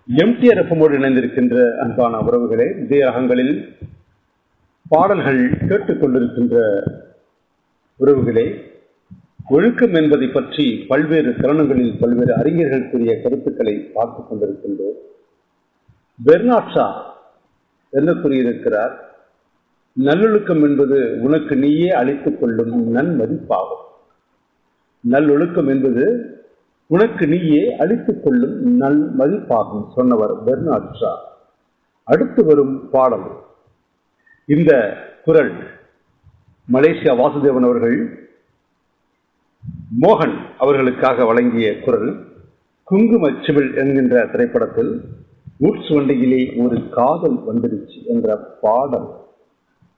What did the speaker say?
MTR எஃப்எம்மோடு இணைந்திருக்கின்ற அன்பான உறவுகளே இதய ரகங்களில் பாடல்கள் கேட்டுக்கொண்டிருக்கின்ற உறவுகளே ஒழுக்கம் என்பதை பற்றி பல்வேறு தருணங்களில் பல்வேறு அறிஞர்கள் கூறிய கருத்துக்களை பார்த்துக் கொண்டிருக்கின்றோம் பெர்னாட்ஷா என்ன கூறியிருக்கிறார் நல்லொழுக்கம் என்பது உனக்கு நீயே அளித்துக் கொள்ளும் நன்மதிப்பாகும் நல்லொழுக்கம் என்பது உனக்கு நீயே அளித்துக் கொள்ளும் நல் மதிப்பாகும் சொன்னவர் பெர்னாட் ஷா அடுத்து வரும் பாடல் இந்த குரல் மலேசியா வாசுதேவன் அவர்கள் மோகன் அவர்களுக்காக வழங்கிய குரல் குங்கும சிவில் என்கின்ற திரைப்படத்தில் உட்ஸ் வண்டியிலே ஒரு காதல் வந்துடுச்சு என்ற பாடல்